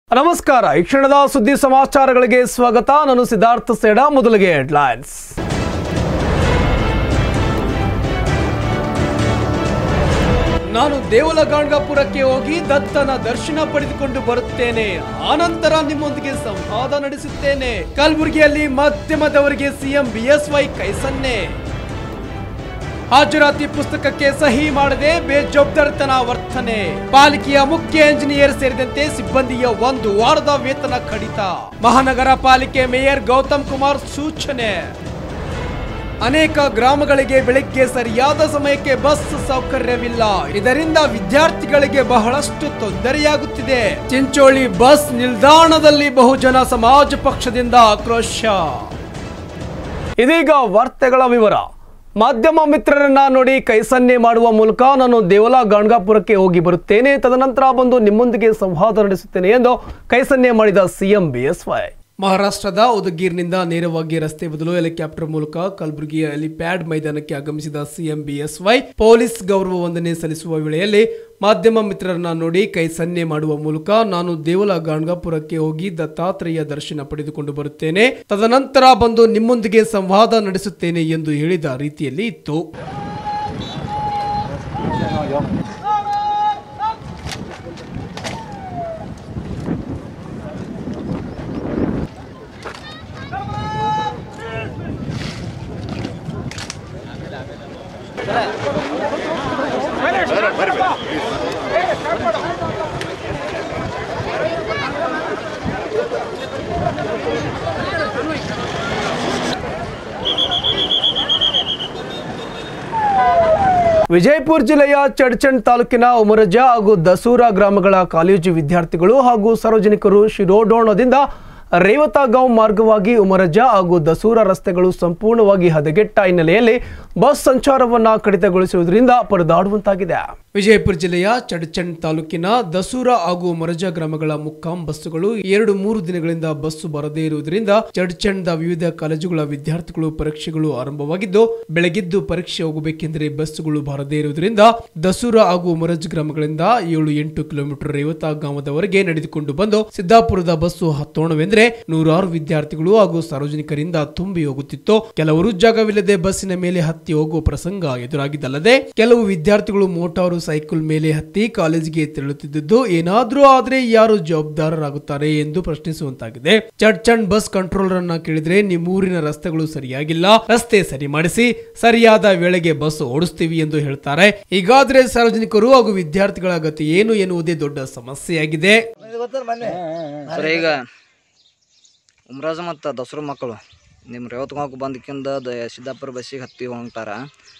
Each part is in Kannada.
ನಮಸ್ಕಾರ ಈ ಕ್ಷಣದ ಸುದ್ದಿ ಸಮಾಚಾರಗಳಿಗೆ ಸ್ವಾಗತ ನಾನು ಸಿದ್ಧಾರ್ಥ ಸೇಡ ಮೊದಲಿಗೆ ಹೆಡ್ಲೈನ್ಸ್ ನಾನು ದೇವಲಗಾಂಡಪುರಕ್ಕೆ ಹೋಗಿ ದತ್ತನ ದರ್ಶನ ಪಡೆದುಕೊಂಡು ಬರುತ್ತೇನೆ ಆನಂತರ ನಿಮ್ಮೊಂದಿಗೆ ಸಂವಾದ ನಡೆಸುತ್ತೇನೆ ಕಲಬುರಗಿಯಲ್ಲಿ ಮಾಧ್ಯಮದವರಿಗೆ ಸಿಎಂ ಬಿಎಸ್ವೈ ಕೈಸನ್ನೆ ಹಾಜರಾತಿ ಪುಸ್ತಕಕ್ಕೆ ಸಹಿ ಮಾಡದೆ ಬೇಜವಾಬ್ದಾರಿತನ ವರ್ತನೆ ಪಾಲಿಕೆಯ ಮುಖ್ಯ ಎಂಜಿನಿಯರ್ ಸೇರಿದಂತೆ ಸಿಬ್ಬಂದಿಯ ಒಂದು ವಾರದ ವೇತನ ಕಡಿತ ಮಹಾನಗರ ಪಾಲಿಕೆ ಮೇಯರ್ ಗೌತಮ್ ಕುಮಾರ್ ಸೂಚನೆ ಅನೇಕ ಗ್ರಾಮಗಳಿಗೆ ಬೆಳಗ್ಗೆ ಸರಿಯಾದ ಸಮಯಕ್ಕೆ ಬಸ್ ಸೌಕರ್ಯವಿಲ್ಲ ಇದರಿಂದ ವಿದ್ಯಾರ್ಥಿಗಳಿಗೆ ಬಹಳಷ್ಟು ತೊಂದರೆಯಾಗುತ್ತಿದೆ ಚಿಂಚೋಳಿ ಬಸ್ ನಿಲ್ದಾಣದಲ್ಲಿ ಬಹುಜನ ಸಮಾಜ ಪಕ್ಷದಿಂದ ಆಕ್ರೋಶ ಇದೀಗ ವಾರ್ತೆಗಳ ವಿವರ ಮಾಧ್ಯಮ ಮಿತ್ರರನ್ನ ನೋಡಿ ಕೈಸನ್ನೆ ಮಾಡುವ ಮೂಲಕ ನಾನು ದೇವಲ ಗಾಣಗಾಪುರಕ್ಕೆ ಹೋಗಿ ಬರುತ್ತೇನೆ ತದನಂತರ ಬಂದು ನಿಮ್ಮೊಂದಿಗೆ ಸಂವಾದ ನಡೆಸುತ್ತೇನೆ ಎಂದು ಕೈಸನ್ನೆ ಮಾಡಿದ ಸಿಎಂ ಬಿಎಸ್ವೈ ಮಹಾರಾಷ್ಟ್ರದ ಉದಗೀರ್ನಿಂದ ನೇರವಾಗಿ ರಸ್ತೆ ಬದಲು ಹೆಲಿಕಾಪ್ಟರ್ ಮೂಲಕ ಕಲಬುರಗಿಯ ಹೆಲಿಪ್ಯಾಡ್ ಮೈದಾನಕ್ಕೆ ಆಗಮಿಸಿದ ಸಿಎಂ ಬಿಎಸ್ವೈ ಪೊಲೀಸ್ ಗೌರವ ವಂದನೆ ಸಲ್ಲಿಸುವ ವೇಳೆಯಲ್ಲಿ ಮಾಧ್ಯಮ ಮಿತ್ರರನ್ನ ನೋಡಿ ಕೈ ಸನ್ನೆ ಮಾಡುವ ಮೂಲಕ ನಾನು ದೇವಲ ಗಾಣಗಾಪುರಕ್ಕೆ ಹೋಗಿ ದತ್ತಾತ್ರೇಯ ದರ್ಶನ ಪಡೆದುಕೊಂಡು ಬರುತ್ತೇನೆ ತದನಂತರ ಬಂದು ನಿಮ್ಮೊಂದಿಗೆ ಸಂವಾದ ನಡೆಸುತ್ತೇನೆ ಎಂದು ಹೇಳಿದ ರೀತಿಯಲ್ಲಿ ಇತ್ತು ವಿಜಯಪುರ ಜಿಲ್ಲೆಯ ಚಡ್ಚಣ್ ತಾಲೂಕಿನ ಉಮರಜ ಹಾಗೂ ದಸೂರ ಗ್ರಾಮಗಳ ಕಾಲೇಜು ವಿದ್ಯಾರ್ಥಿಗಳು ಹಾಗೂ ಸಾರ್ವಜನಿಕರು ಶಿರೋಡೋಣದಿಂದ ರೇವತಗಾಂವ್ ಮಾರ್ಗವಾಗಿ ಉಮರಜ ಹಾಗೂ ದಸೂರ ರಸ್ತೆಗಳು ಸಂಪೂರ್ಣವಾಗಿ ಹದಗೆಟ್ಟ ಹಿನ್ನೆಲೆಯಲ್ಲಿ ಬಸ್ ಸಂಚಾರವನ್ನ ಕಡಿತಗೊಳಿಸುವುದರಿಂದ ಪರದಾಡುವಂತಾಗಿದೆ ವಿಜಯಪುರ ಜಿಲ್ಲೆಯ ಚಡ್ಚಣ್ ತಾಲೂಕಿನ ದಸೂರ ಹಾಗೂ ಮೊರಜ ಗ್ರಾಮಗಳ ಮುಕ್ಕಾಂ ಬಸ್ಸುಗಳು ಎರಡು ಮೂರು ದಿನಗಳಿಂದ ಬಸ್ಸು ಬರದೇ ಇರುವುದರಿಂದ ಚಡ್ಚಣ್ದ ವಿವಿಧ ಕಾಲೇಜುಗಳ ವಿದ್ಯಾರ್ಥಿಗಳು ಪರೀಕ್ಷೆಗಳು ಆರಂಭವಾಗಿದ್ದು ಬೆಳಗಿದ್ದು ಪರೀಕ್ಷೆ ಹೋಗಬೇಕೆಂದರೆ ಬಸ್ಸುಗಳು ಬರದೇ ಇರುವುದರಿಂದ ದಸೂರ ಹಾಗೂ ಮೊರಜ್ ಗ್ರಾಮಗಳಿಂದ ಏಳು ಎಂಟು ಕಿಲೋಮೀಟರ್ ರೇವತ ಗ್ರಾಮದವರೆಗೆ ನಡೆದುಕೊಂಡು ಬಂದು ಸಿದ್ದಾಪುರದ ಬಸ್ಸು ಹತ್ತೋಣವೆಂದರೆ ನೂರಾರು ವಿದ್ಯಾರ್ಥಿಗಳು ಹಾಗೂ ಸಾರ್ವಜನಿಕರಿಂದ ತುಂಬಿ ಹೋಗುತ್ತಿತ್ತು ಕೆಲವರು ಜಾಗವಿಲ್ಲದೆ ಬಸ್ಸಿನ ಮೇಲೆ ಹತ್ತಿ ಹೋಗುವ ಪ್ರಸಂಗ ಎದುರಾಗಿದ್ದಲ್ಲದೆ ಕೆಲವು ವಿದ್ಯಾರ್ಥಿಗಳು ಮೋಟಾರು ಸೈಕಲ್ ಮೇಲೆ ಹತ್ತಿ ಕಾಲೇಜಿಗೆ ತೆರಳುತ್ತಿದ್ದು ಏನಾದ್ರೂ ಆದ್ರೆ ಯಾರು ಜವಾಬ್ದಾರರಾಗುತ್ತಾರೆ ಎಂದು ಪ್ರಶ್ನಿಸುವಂತಾಗಿದೆ ಚಡ್ಚಂಡ್ ಬಸ್ ಕಂಟ್ರೋಲರ್ ಅನ್ನ ಕೇಳಿದ್ರೆ ನಿಮ್ಮೂರಿನ ರಸ್ತೆಗಳು ಸರಿಯಾಗಿಲ್ಲ ರಸ್ತೆ ಸರಿ ಮಾಡಿಸಿ ಸರಿಯಾದ ವೇಳೆಗೆ ಬಸ್ ಓಡಿಸ್ತೀವಿ ಎಂದು ಹೇಳ್ತಾರೆ ಹೀಗಾದ್ರೆ ಸಾರ್ವಜನಿಕರು ಹಾಗೂ ವಿದ್ಯಾರ್ಥಿಗಳ ಗತಿ ಏನು ಎನ್ನುವುದೇ ದೊಡ್ಡ ಸಮಸ್ಯೆಯಾಗಿದೆ ಸರ್ ಈಗ ಉಮ್ರಾಜ ಮತ್ತು ದಸರು ಮಕ್ಕಳು ನಿಮ್ಮ ರೇವತ್ಗಾಂವ್ಗೆ ಬಂದಕ್ಕಿಂದ ದ ಸಿದ್ದಾಪುರ ಬಸ್ಸಿಗೆ ಹತ್ತಿ ಹೊಂಟಾರ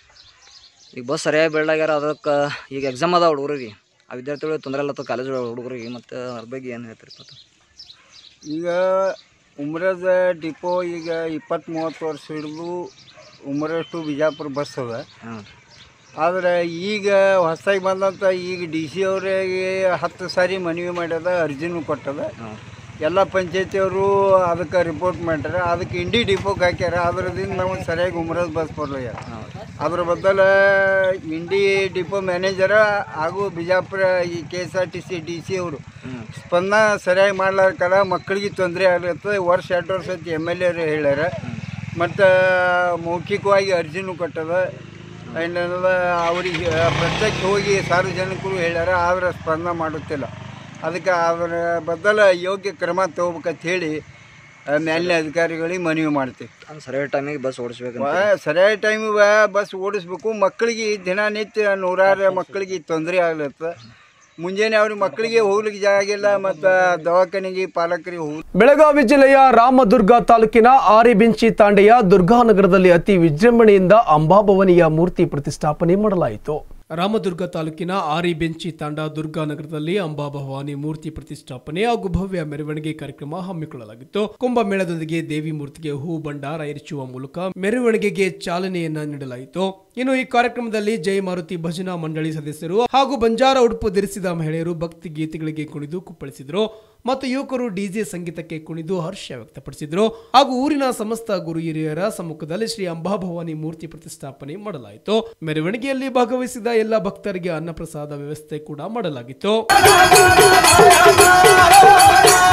ಈಗ ಬಸ್ ಸರಿಯಾಗಿ ಬೆಳ್ಳಾಗ್ಯಾರ ಅದಕ್ಕೆ ಈಗ ಎಕ್ಸಾಮ್ ಅದ ಹುಡುಗರಿಗೆ ಆ ವಿದ್ಯಾರ್ಥಿಗಳಿಗೆ ತೊಂದರೆ ಇಲ್ಲ ಕಾಲೇಜ್ ಹುಡುಗರಿಗೆ ಮತ್ತು ಅದ್ರ ಬಗ್ಗೆ ಏನು ಹೇಳ್ತೀರಿ ಮತ್ತು ಈಗ ಉಮ್ರದ ಡಿಪೋ ಈಗ ಇಪ್ಪತ್ತು ಮೂವತ್ತು ವರ್ಷ ಹಿಡಿದು ಉಮ್ರಸ್ ಟು ಬಿಜಾಪುರ ಬಸ್ ಅದ ಹಾಂ ಆದರೆ ಈಗ ಹೊಸದಾಗಿ ಬಂದಂಥ ಈಗ ಡಿ ಸಿ ಅವರಿಗೆ ಹತ್ತು ಸಾರಿ ಮನವಿ ಮಾಡ್ಯದ ಅರ್ಜಿನೂ ಕೊಟ್ಟದ ಹಾಂ ಎಲ್ಲ ಪಂಚಾಯತಿಯವರು ಅದಕ್ಕೆ ರಿಪೋರ್ಟ್ ಮಾಡ್ಯಾರ ಅದಕ್ಕೆ ಇಂಡಿ ಡಿಪೋಗೆ ಹಾಕ್ಯಾರ ಅದರದಿಂದ ನಮಗೆ ಸರಿಯಾಗಿ ಉಮ್ರದ್ ಬಸ್ ಬರಲ್ಲ ಅದ್ರ ಬದಲ ಇಂಡಿ ಡಿಪೋ ಮ್ಯಾನೇಜರ ಹಾಗೂ ಬಿಜಾಪುರ ಈ K S R T C D C ಅವರು ಸ್ಪಂದನ ಸರಿಯಾಗಿ ಮಾಡ್ಲಾರ್ಕಲ್ಲ ಮಕ್ಕಳಿಗೆ ತೊಂದರೆ ಆಗ್ಲತ್ತದ ವರ್ಷ ಎರಡು ವರ್ಷ ಐತಿ ಎಮ್ ಎಲ್ ಎರು ಹೇಳ್ಯಾರ ಮತ್ತು ಮೌಖಿಕವಾಗಿ ಅರ್ಜಿನೂ ಕೊಟ್ಟದ ಏನದ ಅವರಿಗೆ ಪ್ರತ್ಯಕ್ಷ ಹೋಗಿ ಸಾರ್ವಜನಿಕರು ಹೇಳ್ಯಾರ ಆದ್ರೆ ಸ್ಪಂದನ ಮಾಡುತ್ತಿಲ್ಲ ಅದಕ್ಕೆ ಅದರ ಬದಲ ಯೋಗ್ಯ ಕ್ರಮ ತಗೋಬೇಕಂತ ಹೇಳಿ ಆ, ಮೇಲಿನ ಅಧಿಕಾರಿಗಳಿಗೆ ಮನವಿ ಮಾಡ್ತೀವಿ ಅದು ಸರಿಯಾದ ಟೈಮಿಗೆ ಬಸ್ ಓಡಿಸ್ಬೇಕಂತ ವ- ಸರಿಯಾದ ಟೈಮಿಗೆ ಬಸ್ ಓಡಿಸ್ಬೇಕು ಮಕ್ಕಳಿಗೆ ದಿನನಿತ್ಯ ನೂರಾರು ಮಕ್ಕಳಿಗೆ ತೊಂದರೆ ಆಗ್ಲತ್ತ ಮುಂಜಾನೆ ಅವ್ರಿಗೆ ಮಕ್ಕಳಿಗೆ ಹೋಗ್ಲಿಕ್ಕೆ ಜಾಗ ಇಲ್ಲ ಮತ್ತು ದವಾಖಾನೆಗೆ ಪಾಲಕರಿಗೆ ಹೋಗ್ ಬೆಳಗಾವಿ ಜಿಲ್ಲೆಯ ರಾಮದುರ್ಗ ತಾಲೂಕಿನ ಆರಿಬೆಂಚಿ ತಾಂಡೆಯ ದುರ್ಗಾನಗರದಲ್ಲಿ ಅತಿ ವಿಜೃಂಭಣೆಯಿಂದ ಅಂಬಾಭವನಿಯ ಮೂರ್ತಿ ಪ್ರತಿಷ್ಠಾಪನೆ ಮಾಡಲಾಯಿತು ರಾಮದುರ್ಗ ತಾಲೂಕಿನ ಆರಿ ಬೆಂಚಿ ತಾಂಡ ದುರ್ಗಾನಗರದಲ್ಲಿ ಅಂಬಾ ಭವಾನಿ ಮೂರ್ತಿ ಪ್ರತಿಷ್ಠಾಪನೆ ಹಾಗೂ ಭವ್ಯ ಮೆರವಣಿಗೆ ಕಾರ್ಯಕ್ರಮ ಹಮ್ಮಿಕೊಳ್ಳಲಾಗಿತ್ತು ಕುಂಭಮೇಳದೊಂದಿಗೆ ದೇವಿ ಮೂರ್ತಿಗೆ ಹೂ ಭಂಡಾರ ಎರಚುವ ಮೂಲಕ ಮೆರವಣಿಗೆಗೆ ಚಾಲನೆಯನ್ನ ನೀಡಲಾಯಿತು ಇನ್ನು ಈ ಕಾರ್ಯಕ್ರಮದಲ್ಲಿ ಜೈ ಮಾರುತಿ ಭಜನಾ ಮಂಡಳಿ ಸದಸ್ಯರು ಹಾಗೂ ಬಂಜಾರ ಉಡುಪು ಧರಿಸಿದ ಮಹಿಳೆಯರು ಭಕ್ತಿ ಗೀತೆಗಳಿಗೆ ಕುಣಿದು ಕುಪ್ಪಳಿಸಿದರು ಮತ್ತು ಯುವಕರು ಡಿಜೆ ಸಂಗೀತಕ್ಕೆ ಕುಣಿದು ಹರ್ಷ ವ್ಯಕ್ತಪಡಿಸಿದರು ಹಾಗೂ ಊರಿನ ಸಮಸ್ತ ಗುರು ಹಿರಿಯರ ಸಮ್ಮುಖದಲ್ಲಿ ಶ್ರೀ ಅಂಬಾಭವಾನಿ ಮೂರ್ತಿ ಪ್ರತಿಷ್ಠಾಪನೆ ಮಾಡಲಾಯಿತು ಮೆರವಣಿಗೆಯಲ್ಲಿ ಭಾಗವಹಿಸಿದ ಎಲ್ಲ ಭಕ್ತರಿಗೆ ಅನ್ನಪ್ರಸಾದ ವ್ಯವಸ್ಥೆ ಕೂಡ ಮಾಡಲಾಗಿತ್ತು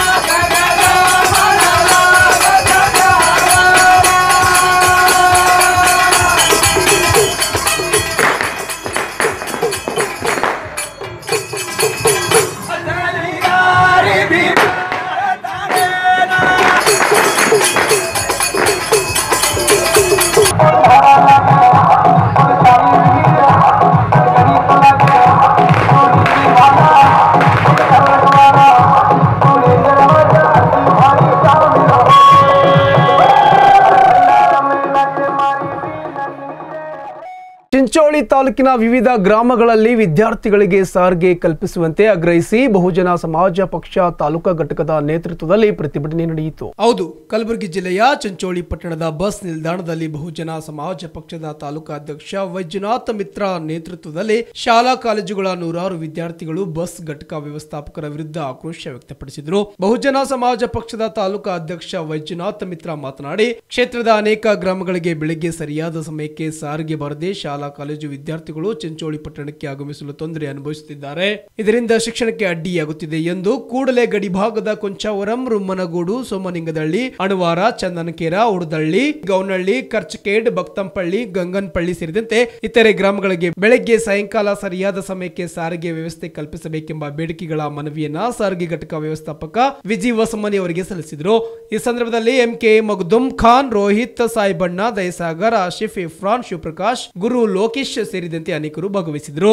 ಚಿಂಚೋಳಿ ತಾಲೂಕಿನ ವಿವಿಧ ಗ್ರಾಮಗಳಲ್ಲಿ ವಿದ್ಯಾರ್ಥಿಗಳಿಗೆ ಸಾರಿಗೆ ಕಲ್ಪಿಸುವಂತೆ ಆಗ್ರಹಿಸಿ ಬಹುಜನ ಸಮಾಜ ಪಕ್ಷ ತಾಲೂಕಾ ಘಟಕದ ನೇತೃತ್ವದಲ್ಲಿ ಪ್ರತಿಭಟನೆ ನಡೆಯಿತು ಹೌದು ಕಲಬುರಗಿ ಜಿಲ್ಲೆಯ ಚಿಂಚೋಳಿ ಪಟ್ಟಣದ ಬಸ್ ನಿಲ್ದಾಣದಲ್ಲಿ ಬಹುಜನ ಸಮಾಜ ಪಕ್ಷದ ತಾಲೂಕಾ ಅಧ್ಯಕ್ಷ ವೈದ್ಯನಾಥ ಮಿತ್ರ ನೇತೃತ್ವದಲ್ಲಿ ಶಾಲಾ ಕಾಲೇಜುಗಳ ನೂರಾರು ವಿದ್ಯಾರ್ಥಿಗಳು ಬಸ್ ಘಟಕ ವ್ಯವಸ್ಥಾಪಕರ ವಿರುದ್ಧ ಆಕ್ರೋಶ ವ್ಯಕ್ತಪಡಿಸಿದರು ಬಹುಜನ ಸಮಾಜ ಪಕ್ಷದ ತಾಲೂಕಾ ಅಧ್ಯಕ್ಷ ವೈದ್ಯನಾಥ ಮಿತ್ರ ಮಾತನಾಡಿ ಕ್ಷೇತ್ರದ ಅನೇಕ ಗ್ರಾಮಗಳಿಗೆ ಬೆಳಗ್ಗೆ ಸರಿಯಾದ ಸಮಯಕ್ಕೆ ಸಾರಿಗೆ ಬರದೆ ಶಾಲಾ ಕಾಲೇಜು ವಿದ್ಯಾರ್ಥಿಗಳು ಚಿಂಚೋಳಿ ಪಟ್ಟಣಕ್ಕೆ ಆಗಮಿಸಲು ತೊಂದರೆ ಅನುಭವಿಸುತ್ತಿದ್ದಾರೆ ಇದರಿಂದ ಶಿಕ್ಷಣಕ್ಕೆ ಅಡ್ಡಿಯಾಗುತ್ತಿದೆ ಎಂದು ಕೂಡಲೇ ಗಡಿಭಾಗದ ಕೊಂಚಾವರಂ ರುಮ್ಮನಗೂಡು ಸೋಮನಿಂಗದಳ್ಳಿ ಅಣುವಾರ ಚಂದನಕೇರ ಉಡದಳ್ಳಿ ಗೌನಹಳ್ಳಿ ಕರ್ಚಕೇಡ್ ಭಕ್ತಂಪಳ್ಳಿ ಗಂಗನಪಳ್ಳಿ ಸೇರಿದಂತೆ ಇತರೆ ಗ್ರಾಮಗಳಿಗೆ ಬೆಳಗ್ಗೆ ಸಾಯಂಕಾಲ ಸರಿಯಾದ ಸಮಯಕ್ಕೆ ಸಾರಿಗೆ ವ್ಯವಸ್ಥೆ ಕಲ್ಪಿಸಬೇಕೆಂಬ ಬೇಡಿಕೆಗಳ ಮನವಿಯನ್ನ ಸಾರಿಗೆ ಘಟಕ ವ್ಯವಸ್ಥಾಪಕ ವಿಜಿ ವಸಮನಿ ಅವರಿಗೆ ಸಲ್ಲಿಸಿದರು ಈ ಸಂದರ್ಭದಲ್ಲಿ ಎಂಕೆ ಮಗ್ದುಮ್ ಖಾನ್ ರೋಹಿತ್ ಸಾಯಿಬಣ್ಣ ದಯಸಾಗರ್ ಆಶಿಫ್ ಇಫ್ರಾನ್ ಶಿವಪ್ರಕಾಶ್ ಗುರು ಲೋಕೇಶ್ ಸೇರಿದಂತೆ ಅನೇಕರು ಭಾಗವಹಿಸಿದರು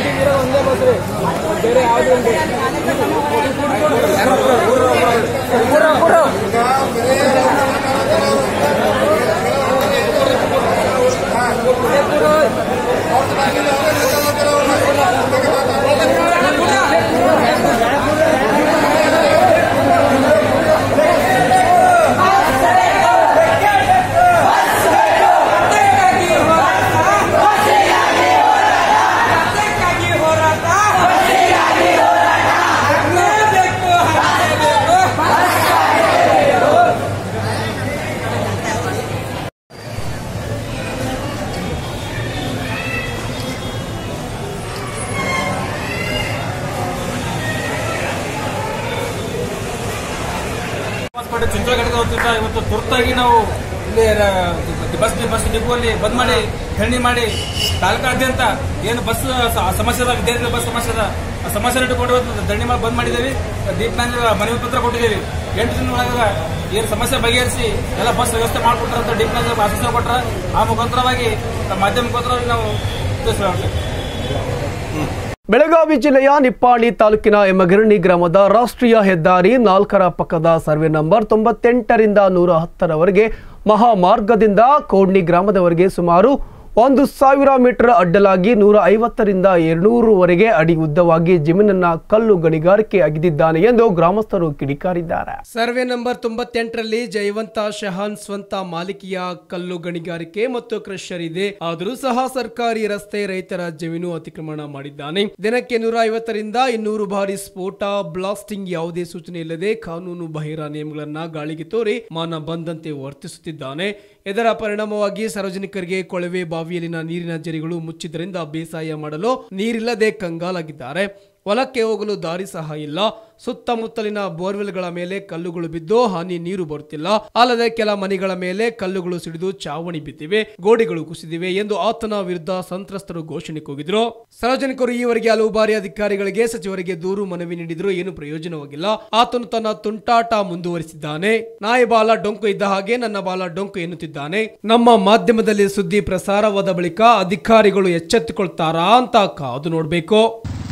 ಹಾಸ್ಪಿಟಲ್ ಚಿಂಚೋಳಿ ಘಟಕ ವತಿಯಿಂದ ಇವತ್ತು ತುರ್ತಾಗಿ ನಾವು ಇಲ್ಲಿ ರ- ಬಸ್ ಬಸ್ ಡಿಪೋ ಅಲ್ಲಿ ಬಂದ್ ಮಾಡಿ ಧರಣಿ ಮಾಡಿ ತಾಲೂಕಾದ್ಯಂತ ಏನು ಬಸ್ ಸ- ಸಮಸ್ಯೆ ಅದ ವಿದ್ಯಾರ್ಥಿಗಳ ಬಸ್ ಸಮಸ್ಯೆ ಅದ ಆ ಸಮಸ್ಯೆ ಇಟ್ಟುಕೊಂಡು ಇವತ್ತು ಧರಣಿ ಮಾಡಿ ಬಂದ್ ಮಾಡಿದ್ದೇವೆ ದೀಪ್ ನಾಂಗ್ ಮನವಿ ಪತ್ರ ಕೊಟ್ಟಿದ್ದೇವೆ ಎಂಟು ದಿನ ಒಳಗ ಏನು ಸಮಸ್ಯೆ ಬಗೆಹರಿಸಿ ಎಲ್ಲ ಬಸ್ ವ್ಯವಸ್ಥೆ ಮಾಡಿಕೊಟ್ರ ಅಂತ ದೀಪ್ ನಾಂಗ್ ಆಫೀಸರ್ ಕೊಟ್ರ ಆ ಮುಖಾಂತರವಾಗಿ ಮಾಧ್ಯಮ ಮುಖಾಂತರವಾಗಿ ನಾವು ತಿಳಿಸ್ಬೇಕು ಬೆಳಗಾವಿ ಜಿಲ್ಲೆಯ ನಿಪ್ಪಾಣಿ ತಾಲೂಕಿನ ಎಮಗಿರಣಿ ಗ್ರಾಮದ ರಾಷ್ಟ್ರೀಯ ಹೆದ್ದಾರಿ ನಾಲ್ಕರ ಪಕ್ಕದ ಸರ್ವೆ ನಂಬರ್ ತೊಂಬತ್ತೆಂಟರಿಂದ ನೂರ ಹತ್ತರವರೆಗೆ ಮಹಾಮಾರ್ಗದಿಂದ ಕೋಡ್ನಿ ಗ್ರಾಮದವರೆಗೆ ಸುಮಾರು ಒಂದು ಸಾವಿರ ಮೀಟರ್ ಅಡ್ಡಲಾಗಿ ನೂರ ಐವತ್ತರಿಂದ ಎರಡ್ನೂರುವರೆಗೆ ಅಡಿ ಉದ್ದವಾಗಿ ಜಮೀನನ್ನ ಕಲ್ಲು ಗಣಿಗಾರಿಕೆ ಅಗಿದಿದ್ದಾನೆ ಎಂದು ಗ್ರಾಮಸ್ಥರು ಕಿಡಿಕಾರಿದ್ದಾರೆ ಸರ್ವೆ ನಂಬರ್ ತೊಂಬತ್ತೆಂಟರಲ್ಲಿ ಜಯವಂತ ಶಹಾನ್ ಸ್ವಂತ ಮಾಲಿಕೆಯ ಕಲ್ಲು ಗಣಿಗಾರಿಕೆ ಮತ್ತು ಕ್ರಷರ್ ಇದೆ ಆದರೂ ಸಹ ಸರ್ಕಾರಿ ರಸ್ತೆ ರೈತರ ಜಮೀನು ಅತಿಕ್ರಮಣ ಮಾಡಿದ್ದಾನೆ ದಿನಕ್ಕೆ ನೂರ ಐವತ್ತರಿಂದ ಇನ್ನೂರು ಬಾರಿ ಸ್ಫೋಟ ಬ್ಲಾಸ್ಟಿಂಗ್ ಯಾವುದೇ ಸೂಚನೆ ಇಲ್ಲದೆ ಕಾನೂನು ಬಾಹಿರ ನಿಯಮಗಳನ್ನ ಗಾಳಿಗೆ ತೋರಿ ಮಾನ ಬಂದಂತೆ ವರ್ತಿಸುತ್ತಿದ್ದಾನೆ ಇದರ ಪರಿಣಾಮವಾಗಿ ಸಾರ್ವಜನಿಕರಿಗೆ ಕೊಳವೆ ಬಾವಿಯಲ್ಲಿನ ನೀರಿನ ಜರಿಗಳು ಮುಚ್ಚಿದ್ದರಿಂದ ಬೇಸಾಯ ಮಾಡಲು ನೀರಿಲ್ಲದೆ ಕಂಗಾಲಾಗಿದ್ದಾರೆ ಹೊಲಕ್ಕೆ ಹೋಗಲು ದಾರಿ ಸಹ ಇಲ್ಲ ಸುತ್ತಮುತ್ತಲಿನ ಬೋರ್ವೆಲ್ಗಳ ಮೇಲೆ ಕಲ್ಲುಗಳು ಬಿದ್ದು ಹಾನಿ ನೀರು ಬರುತ್ತಿಲ್ಲ ಅಲ್ಲದೆ ಕೆಲ ಮನೆಗಳ ಮೇಲೆ ಕಲ್ಲುಗಳು ಸಿಡಿದು ಚಾವಣಿ ಬಿದ್ದಿವೆ ಗೋಡೆಗಳು ಕುಸಿದಿವೆ ಎಂದು ಆತನ ವಿರುದ್ಧ ಸಂತ್ರಸ್ತರು ಘೋಷಣೆ ಕೂಗಿದ್ರು ಸಾರ್ವಜನಿಕರು ಈವರೆಗೆ ಹಲವು ಬಾರಿ ಅಧಿಕಾರಿಗಳಿಗೆ ಸಚಿವರಿಗೆ ದೂರು ಮನವಿ ನೀಡಿದ್ರು ಏನು ಪ್ರಯೋಜನವಾಗಿಲ್ಲ ಆತನು ತನ್ನ ತುಂಟಾಟ ಮುಂದುವರಿಸಿದ್ದಾನೆ ನಾಯಿ ಬಾಲ ಡೊಂಕು ಇದ್ದ ಹಾಗೆ ನನ್ನ ಬಾಲ ಡೊಂಕು ಎನ್ನುತ್ತಿದ್ದಾನೆ ನಮ್ಮ ಮಾಧ್ಯಮದಲ್ಲಿ ಸುದ್ದಿ ಪ್ರಸಾರವಾದ ಬಳಿಕ ಅಧಿಕಾರಿಗಳು ಎಚ್ಚೆತ್ತುಕೊಳ್ತಾರಾ ಅಂತ ಕಾದು ನೋಡ್ಬೇಕು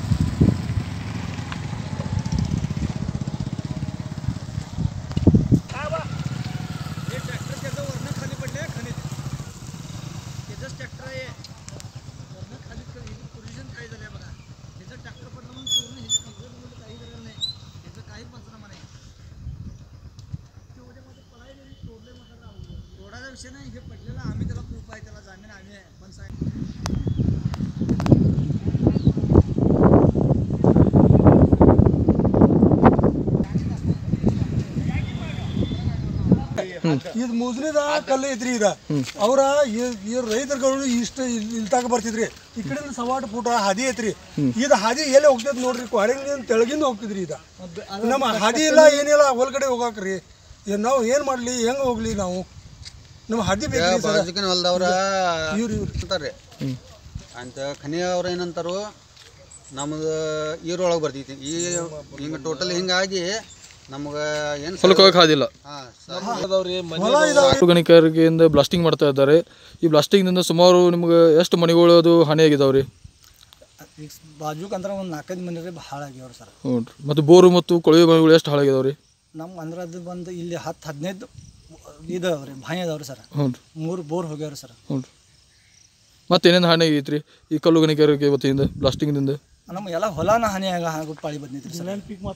ಇದು ಮುಸ್ಲಿದ ಕಲ್ಲು ಐತ್ರಿ ಇದ ಅವ್ರ ಈ- ಈ ರೈತರುಗಳು ಇಷ್ಟ ಇಲ್ತಾಗ ಬರ್ತಿದ್ರಿ ಈ ಕಡೆ ಸವಾಟ್ ಫುಟ ಹಾದಿ ಐತ್ರಿ ಇದ ಹಾದಿ ಎಲ್ಲಿ ಹೋಗ್ತೈತಿ ನೋಡ್ರಿ ಕ್ವಾರಂಟೈನ್ ತೆಳಗಿಂದ ಹೋಗ್ತಿದ್ರಿ ಇದ ನಮ್ಮ ಹಾದಿ ಇಲ್ಲ ಏನಿಲ್ಲ ಒಳಗಡೆ ಹೋಗಾಕ್ರಿ ಏನ್ ನಾವು ಏನ್ ಮಾಡ್ಲಿ ಹೆಂಗ್ ಹೋಗ್ಲಿ ನಾವು ನಮ್ಮ ಹಾದಿ ಬೇಕ್ರಿ ಸರ್ ಬಾಜುಕಿನ ಹೊಲ್ದವ್ರ ಇವ್ರು ಇವ್ರು ಅಂತಾರೆ ಅಂತ ಖನಿ ಅವ್ರ ಏನಂತಾರು ನಮ್ದು ಈರೊಳಗೆ ಬರ್ತೈತಿ ಈ ಹಿಂಗೆ ಟೋಟಲ್ ಹಿಂಗಾಗಿ ನಮ್ಗೆ ಏನು ಹೊಲಕ್ಕೆ ಹೋಗಕ್ಕೆ ಆದಿಲ್ಲ ಹಾಂ ಹೊಲ ಇದಾವ್ರಿ ಸಾರ್ವಜನಿಕರಿಗಿಂದ ಬ್ಲಾಸ್ಟಿಂಗ್ ಮಾಡ್ತಾ ಇದ್ದಾರೆ ಈ ಬ್ಲಾಸ್ಟಿಂಗ್ನಿಂದ ಸುಮಾರು ನಿಮ್ಗೆ ಎಷ್ಟು ಮನೆಗಳು ಅದು ಹಾನಿಯಾಗಿದಾವ್ರಿ ಈಗ ಬಾಜುಕ್ ಅಂದ್ರೆ ಒಂದು ನಾಲ್ಕೈದು ಮನೆ ರೀ ಭಾಳ ಆಗ್ಯಾವ್ರಿ ಸರ್ ಹ್ಞೂ ರೀ ಮತ್ತು ಬೋರು ಮತ್ತು ಕೊಳವೆ ಮನೆಗಳು ಎಷ್ಟು ಹಾಳಾಗಿದಾವ್ರಿ ನಮ್ಮ ಅಂದ್ರೆ ಅದು ಬಂದು ಇಲ್ಲಿ ಹತ್ತು ಹದಿನೈದು ಇದಾವೆ ರೀ ಬಾಯಿ ಅದಾವ್ರಿ ಸರ್ ಹ್ಞೂ ರೀ ಮೂರು ಬೋರ್ ಹೋಗ್ಯಾವ್ರಿ ಸರ್ ಹ್ಞೂ ರೀ ಮತ್ತೆ ಏನೇನು ಹಾನಿ ಆಗೈತ್ರಿ ಈ ಕಲ್ಲು ಗಣಿಗಾರಿಕೆ ವತಿಯಿಂದ ಬ್ಲಾಸ್ಟಿಂಗ್ದಿಂದ ನಮ್ಮ ಎಲ್ಲ ಹೊಲನ ಹಾನಿ ಆಗ ಆಗೋ ಪಾಳಿ ಬಂದಿದ್ರಿ ಸರ್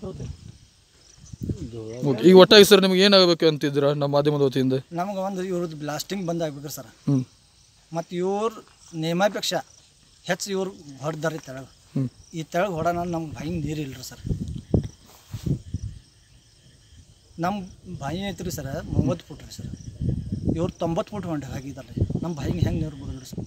ಓಕೆ ಈಗ ಒಟ್ಟಾಗಿ ಸರ್ ನಿಮ್ಗೆ ಏನಾಗಬೇಕು ಅಂತಿದ್ದೀರಾ ನಮ್ಮ ಮಾಧ್ಯಮದ ವತಿಯಿಂದ ನಮ್ಗೆ ಒಂದು ಇವ್ರದ್ದು ಬ್ಲಾಸ್ಟಿಂಗ್ ಬಂದ್ ಆಗ್ಬೇಕ್ರಿ ಸರ್ ಹ್ಞೂ ಮತ್ತು ಇವ್ರ ನೇಮಾಪೇಕ್ಷ ಹೆಚ್ಚು ಇವ್ರು ಹೊಡೆದಾರಿ ತೆಳಗೆ ಹ್ಞೂ ಈ ತೆಳಗೆ ಹೊಡೋಣ ನಮ್ಗೆ ಬಾಯಿ ನೀರು ಇಲ್ರಿ ಸರ್ ನಮ್ಮ ಬಾಯಿ ಐತ್ರಿ ಸರ್ ಮೂವತ್ತು ಫುಟ್ ರೀ ಸರ್ ಇವ್ರು ತೊಂಬತ್ತು ಫುಟ್ ಹೊಂಟೆ ಆಗಿದ್ದಾರೆ ರೀ ನಮ್ಮ ಬಾಯಿಗೆ ಹೆಂಗೆ ನೀರು ಬಿಡೋದ್ರಿ ಸರ್